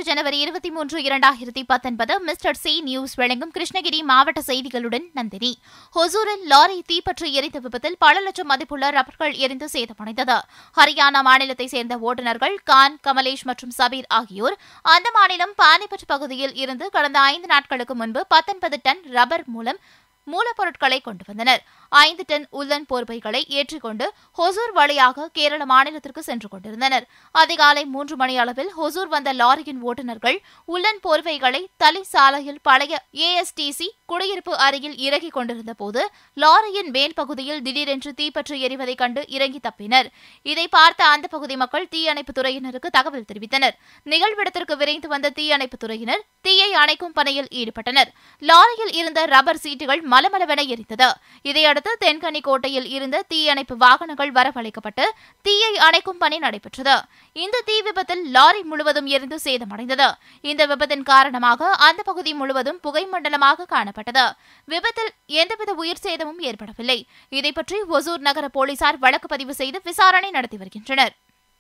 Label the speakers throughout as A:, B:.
A: ஜனவரி இருபத்தி மூன்று இரண்டாயிரத்தி பத்தொன்பது மிஸ்டர் சி நியூஸ் வழங்கும் கிருஷ்ணகிரி மாவட்ட செய்திகளுடன் நந்தினி ஹொசூரில் லாரி தீப்பற்றி எரிந்த விபத்தில் பல லட்சம் மதிப்புள்ள ரப்பர்கள் எரிந்து சேதமடைந்தது ஹரியானா மாநிலத்தைச் சேர்ந்த ஓட்டுநர்கள் கான் கமலேஷ் மற்றும் சபீர் ஆகியோர் அந்த மாநிலம் பானிபட் பகுதியில் இருந்து கடந்த ஐந்து நாட்களுக்கு முன்பு பத்தொன்பது டன் ரப்பர் மூலம் மூலப்பொருட்களை கொண்டு வந்தனர் ஐந்து டன் உல்லன் போர்வைகளை ஏற்றிக்கொண்டு ஹொசூர் வழியாக கேரள மாநிலத்திற்கு சென்று கொண்டிருந்தனர் அதிகாலை மூன்று மணி அளவில் ஹொசூர் வந்த லாரியின் ஓட்டுநர்கள் உல்லன் போர்வைகளை தலை சாலையில் பழைய ஏஎஸ்டிசி குடியிருப்பு அருகில் இறங்கிக் கொண்டிருந்த போது லாரியின் மேல் பகுதியில் திடீரென்று தீப்பற்றி எரிவதைக் கண்டு இறங்கி தப்பினர் இதை பார்த்த அந்த பகுதி மக்கள் தீயணைப்புத் துறையினருக்கு தகவல் தெரிவித்தனர் நிகழ்விடத்திற்கு விரைந்து வந்த தீயணைப்புத் துறையினர் தீயை அணைக்கும் பணியில் ஈடுபட்டனர் லாரியில் இருந்த ரப்பர் சீட்டுகள் மலமளவென எரிந்தது இதையடுத்து தென்கனி கோட்டையில் இருந்த தீயணைப்பு வாகனங்கள் வரவழைக்கப்பட்டு தீயை அணைக்கும் பணி நடைபெற்றது இந்த தீ விபத்தில் லாரி முழுவதும் எரிந்து சேதமடைந்தது இந்த விபத்தின் காரணமாக அந்த பகுதி முழுவதும் புகை மண்டலமாக காணப்பட்டது விபத்தில் எந்தவித உயிர் சேதமும் ஏற்படவில்லை இதைப்பற்றி ஒசூர் நகர போலீசார் வழக்கு பதிவு செய்து விசாரணை நடத்தி வருகின்றனர்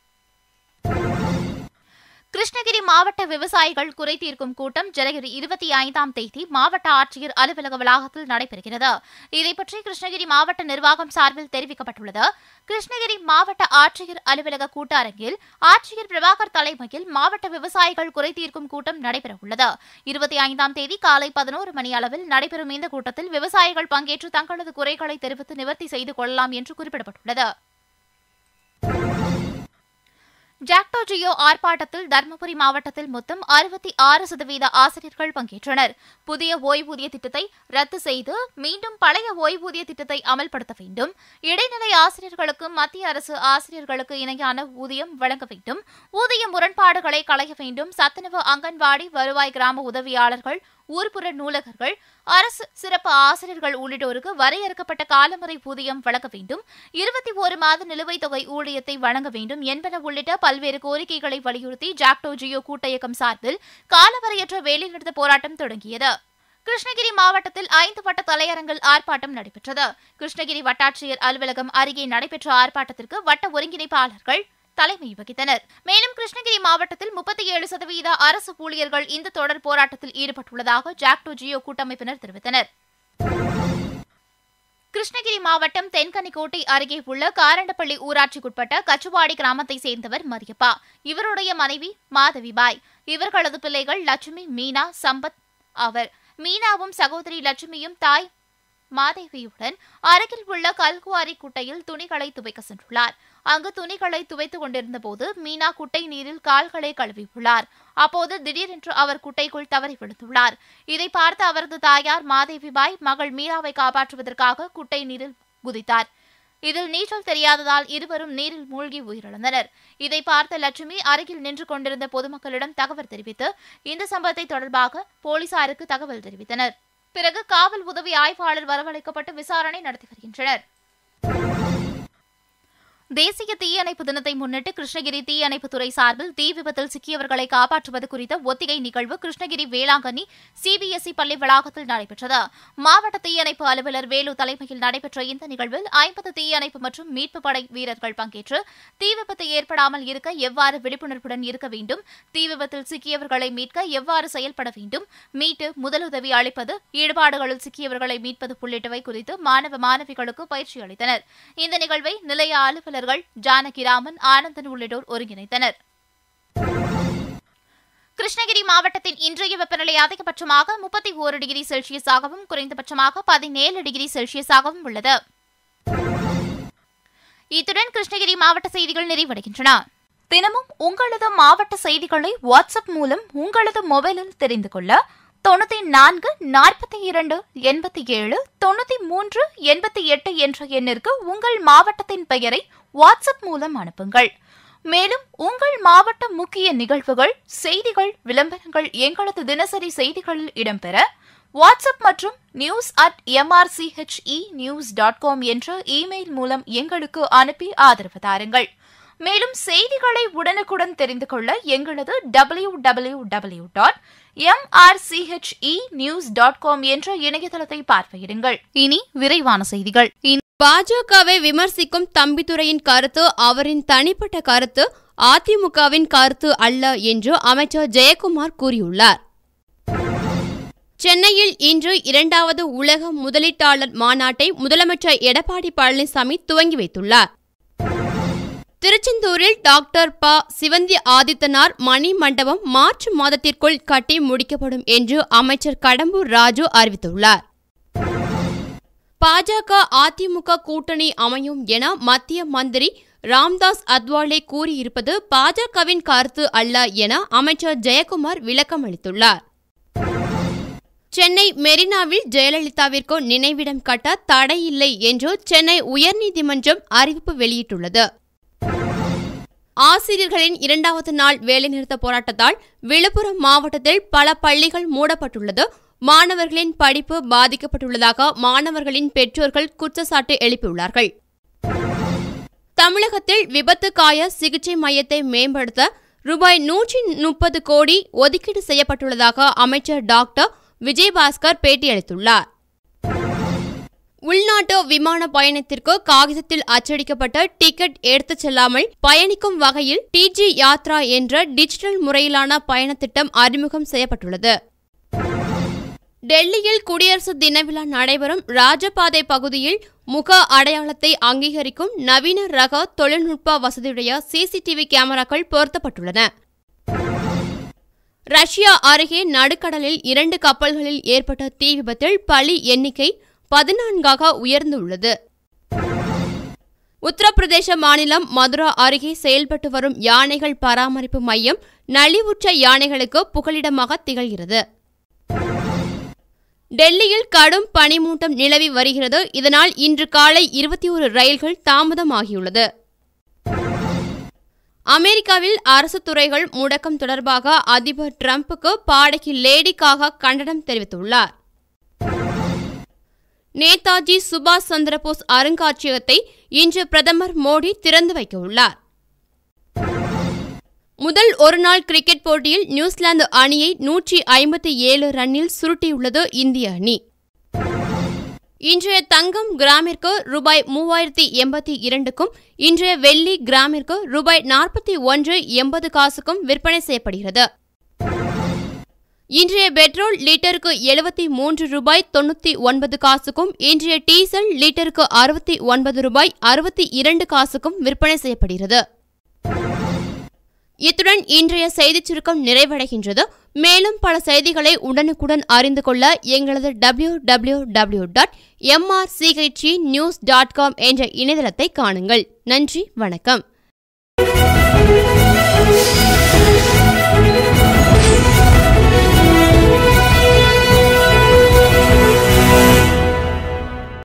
A: கிருஷ்ணகிரி மாவட்ட விவசாயிகள் குறை தீர்க்கும் கூட்டம் ஜனவரி இருபத்தி ஐந்தாம் தேதி மாவட்ட ஆட்சியர் அலுவலக வளாகத்தில் நடைபெறுகிறது இதைப்பற்றி கிருஷ்ணகிரி மாவட்ட நிர்வாகம் சார்பில் தெரிவிக்கப்பட்டுள்ளது கிருஷ்ணகிரி மாவட்ட ஆட்சியர் அலுவலக கூட்டரங்கில் ஆட்சியர் பிரபாகர் தலைமையில் மாவட்ட விவசாயிகள் குறை தீர்க்கும் கூட்டம் நடைபெறவுள்ளது இருபத்தி ஐந்தாம் தேதி காலை பதினோரு மணி அளவில் நடைபெறும் இந்த கூட்டத்தில் விவசாயிகள் பங்கேற்று தங்களது குறைகளை தெரிவித்து நிவர்த்தி செய்து கொள்ளலாம் என்று குறிப்பிடப்பட்டுள்ளது ஜாக்டோ ஜியோ ஆர்ப்பாட்டத்தில் தருமபுரி மாவட்டத்தில் மொத்தம் அறுபத்தி ஆறு சதவீத ஆசிரியர்கள் பங்கேற்றனர் புதிய ஓய்வூதிய திட்டத்தை ரத்து செய்து மீண்டும் பழைய ஓய்வூதிய திட்டத்தை அமல்படுத்த வேண்டும் இடைநிலை ஆசிரியர்களுக்கு மத்திய அரசு ஆசிரியர்களுக்கு இணையான ஊதியம் வழங்க வேண்டும் ஊதிய முரண்பாடுகளை களைய வேண்டும் சத்துணவு அங்கன்வாடி வருவாய் கிராம உதவியாளர்கள் ஊர்ப்புற நூலகர்கள் அரசு சிறப்பு ஆசிரியர்கள் உள்ளிட்டோருக்கு வரையறுக்கப்பட்ட காலமுறை ஊதியம் வழங்க வேண்டும் இருபத்தி ஒரு மாத நிலுவைத் தொகை ஊதியத்தை வழங்க வேண்டும் என்பன உள்ளிட்ட பல்வேறு கோரிக்கைகளை வலியுறுத்தி ஜாக்டோ ஜியோ கூட்டயக்கம் சார்பில் காலவரையற்ற வேலைநிறுத்த போராட்டம் தொடங்கியது கிருஷ்ணகிரி மாவட்டத்தில் ஐந்து வட்ட தலையரங்கில் ஆர்ப்பாட்டம் நடைபெற்றது கிருஷ்ணகிரி வட்டாட்சியர் அலுவலகம் அருகே நடைபெற்ற ஆர்ப்பாட்டத்திற்கு வட்ட ஒருங்கிணைப்பாளர்கள் தலைமை வகித்தனர் மேலும் கிருஷ்ணகிரி மாவட்டத்தில் முப்பத்தி ஏழு சதவீத அரசு ஊழியர்கள் இந்த தொடர் போராட்டத்தில் ஈடுபட்டுள்ளதாக ஜாக்டோ ஜியோ கூட்டமைப்பினர் தெரிவித்தனர் கிருஷ்ணகிரி மாவட்டம் தென்கனிக்கோட்டை அருகே உள்ள காரண்டப்பள்ளி ஊராட்சிக்குட்பட்ட கச்சுவாடி கிராமத்தை சேர்ந்தவர் மரியப்பா இவருடைய மனைவி மாதவிபாய் இவர்களது பிள்ளைகள் லட்சுமி மீனா சம்பத் அவர் மீனாவும் சகோதரி லட்சுமியும் தாய் மாதேவியுடன் அருகில் உள்ள கல்குவாரி குட்டையில் துணிகளை துவைக்க சென்றுள்ளார் அங்கு துணிகளை துவைத்துக் கொண்டிருந்த போது மீனா குட்டை நீரில் கால்களை கழுவியுள்ளார் அப்போது திடீரென்று அவர் குட்டைக்குள் தவறி விழுந்துள்ளார் இதை பார்த்த அவரது தாயார் மாதேவிபாய் மகள் மீராவை காப்பாற்றுவதற்காக குட்டை நீரில் குதித்தார் இதில் நீச்சல் தெரியாததால் இருவரும் நீரில் மூழ்கி உயிரிழந்தனர் இதை பார்த்த லட்சுமி அருகில் நின்று கொண்டிருந்த பொதுமக்களிடம் தகவல் தெரிவித்து இந்த சம்பவத்தை தொடர்பாக போலீசாருக்கு தகவல் தெரிவித்தனர் பிறகு காவல் உதவி ஆய்வாளர் வரவழைக்கப்பட்டு விசாரணை நடத்தி வருகின்றனர் தேசிய தீயணைப்பு தினத்தை முன்னிட்டு கிருஷ்ணகிரி தீயணைப்புத் துறை சார்பில் தீ விபத்தில் சிக்கியவர்களை காப்பாற்றுவது குறித்த ஒத்திகை நிகழ்வு கிருஷ்ணகிரி வேளாங்கண்ணி சிபிஎஸ்இ பள்ளி வளாகத்தில் நடைபெற்றது மாவட்ட தீயணைப்பு அலுவலர் வேலு தலைமையில் நடைபெற்ற இந்த நிகழ்வில் ஐம்பது தீயணைப்பு மற்றும் மீட்புப் படை வீரர்கள் பங்கேற்று தீ விபத்து ஏற்படாமல் இருக்க எவ்வாறு விழிப்புணர்வுடன் இருக்க வேண்டும் தீ விபத்தில் சிக்கியவர்களை மீட்க எவ்வாறு செயல்பட வேண்டும் மீட்டு முதலுதவி அளிப்பது ஈடுபாடுகளில் சிக்கியவர்களை மீட்பது உள்ளிட்டவை குறித்து மாணவ மாணவிகளுக்கு பயிற்சி அளித்தனர் இந்த நிகழ்வை நிலைய அலுவலர்கள் ஜானகிராமன் ஆனந்தன் உள்ளிட்டோர் ஒருங்கிணைத்தனர் கிருஷ்ணகிரி மாவட்டத்தின் இன்றைய வெப்பநிலை அதிகபட்சமாக முப்பத்தி ஓரு டிகிரி செல்சியஸாகவும் குறைந்தபட்சமாக பதினேழு டிகிரி செல்சியஸாகவும் உள்ளது இத்துடன் கிருஷ்ணகிரி மாவட்ட செய்திகள் நிறைவடைகின்றன தினமும் உங்களது மாவட்ட செய்திகளை வாட்ஸ்அப் மூலம் உங்களது மொபைலில் தெரிந்து கொள்ள தொண்ணூத்தி நான்கு நாற்பத்தி இரண்டு எண்பத்தி ஏழு தொண்ணூத்தி மூன்று எண்பத்தி எட்டு என்ற எண்ணிற்கு உங்கள் மாவட்டத்தின் பெயரை வாட்ஸ்அப் மூலம் அனுப்புங்கள் மேலும் உங்கள் மாவட்ட முக்கிய நிகழ்வுகள் செய்திகள் விளம்பரங்கள் எங்களது தினசரி செய்திகளில் இடம்பெற வாட்ஸ்அப் மற்றும் news at MRCHE news dot com என்ற இமெயில் மூலம் எங்களுக்கு அனுப்பி ஆதரவு தாருங்கள் மேலும் செய்திகளை உடனுக்குடன் தெரிந்து கொள்ள எங்களது W W W dot MRCHE news dot com என்ற இணையதளத்தை பார்வையிடுங்கள் இனி விரைவான செய்திகள்
B: பாஜகவை விமர்சிக்கும் தம்பிதுரையின் கருத்து அவரின் தனிப்பட்ட கருத்து அதிமுகவின் கருத்து அல்ல என்று அமைச்சர் ஜெயக்குமார் கூறியுள்ளார் சென்னையில் இன்று இரண்டாவது உலக முதலீட்டாளர் மாநாட்டை முதலமைச்சர் எடப்பாடி பழனிசாமி துவங்கி வைத்துள்ளார் திருச்செந்தூரில் டாக்டர் ப சிவந்தி ஆதித்தனார் மணி மண்டபம் மார்ச் மாதத்திற்குள் கட்டி முடிக்கப்படும் என்று அமைச்சர் கடம்பூர் ராஜு அறிவித்துள்ளார் பாஜக அதிமுக கூட்டணி அமையும் என மத்திய மந்திரி ராம்தாஸ் அத்வாலே கூறியிருப்பது பாஜகவின் கருத்து அல்ல என அமைச்சர் ஜெயக்குமார் விளக்கம் அளித்துள்ளார் சென்னை மெரினாவில் ஜெயலலிதாவிற்கு நினைவிடம் கட்ட தடை இல்லை என்று சென்னை உயர்நீதிமன்றம் அறிவிப்பு வெளியிட்டுள்ளது ஆசிரியர்களின் இரண்டாவது நாள் வேலைநிறுத்த போராட்டத்தால் விழுப்புரம் மாவட்டத்தில் பல பள்ளிகள் மூடப்பட்டுள்ளது மாணவர்களின் படிப்பு பாதிக்கப்பட்டுள்ளதாக மாணவர்களின் பெற்றோர்கள் குற்றச்சாட்டு எழுப்பியுள்ளார்கள் தமிழகத்தில் விபத்து காய சிகிச்சை மையத்தை மேம்படுத்த ரூபாய் நூற்றி முப்பது கோடி ஒதுக்கீடு செய்யப்பட்டுள்ளதாக அமைச்சர் டாக்டர் விஜயபாஸ்கர் பேட்டியளித்துள்ளார் உள்நாட்டு விமான பயணத்திற்கு காகிதத்தில் அச்சடிக்கப்பட்ட டிக்கெட் எடுத்துச் செல்லாமல் பயணிக்கும் வகையில் டிஜி யாத்ரா என்ற டிஜிட்டல் முறையிலான பயண திட்டம் அறிமுகம் செய்யப்பட்டுள்ளது டெல்லியில் குடியரசு தின விழா நடைபெறும் ராஜபாதை பகுதியில் முக அடையாளத்தை அங்கீகரிக்கும் நவீன ரக தொழில்நுட்ப வசதியுடைய சிசிடிவி கேமராக்கள் பொருத்தப்பட்டுள்ளன ரஷ்யா அருகே நடுக்கடலில் இரண்டு கப்பல்களில் ஏற்பட்ட தீ விபத்தில் பலி எண்ணிக்கை பதினான்காக உயர்ந்துள்ளது உத்தரப்பிரதேச மாநிலம் மதுரா அருகே செயல்பட்டு வரும் யானைகள் பராமரிப்பு மையம் நலிவுற்ற யானைகளுக்கு புகலிடமாக திகழ்கிறது டெல்லியில் கடும் பனிமூட்டம் நிலவி வருகிறது இதனால் இன்று காலை இருபத்தி ஒரு ரயில்கள் தாமதமாகியுள்ளது அமெரிக்காவில் அரசு துறைகள் முடக்கம் தொடர்பாக அதிபர் டிரம்புக்கு பாடகி லேடிக்காக கண்டனம் தெரிவித்துள்ளார் நேதாஜி சுபாஷ் சந்திரபோஸ் அருங்காட்சியகத்தை இன்று பிரதமர் மோடி திறந்து வைக்க உள்ளார் முதல் ஒருநாள் கிரிக்கெட் போட்டியில் நியூசிலாந்து அணியை நூற்றி ஐம்பத்தி ஏழு ரன்னில் சுருட்டியுள்ளது இந்திய அணி இன்றைய தங்கம் கிராமிற்கு ரூபாய் மூவாயிரத்தி எண்பத்தி இரண்டுக்கும் இன்றைய வெள்ளி கிராமிற்கு ரூபாய் நாற்பத்தி ஒன்று எண்பது காசுக்கும் விற்பனை செய்யப்படுகிறது இன்றைய பெட்ரோல் லிட்டருக்கு எழுபத்தி மூன்று ரூபாய் தொண்ணூத்தி ஒன்பது காசுக்கும் இன்றைய டீசல் லிட்டருக்கு அறுபத்தி ஒன்பது ரூபாய் அறுபத்தி இரண்டு காசுக்கும் விற்பனை செய்யப்படுகிறது இத்துடன் இன்றைய செய்திச் சுருக்கம் நிறைவடைகின்றது மேலும் பல செய்திகளை உடனுக்குடன் அறிந்து கொள்ள எங்களது W W W dot MRCHE news dot com என்ற இணையதளத்தை காணுங்கள் நன்றி வணக்கம்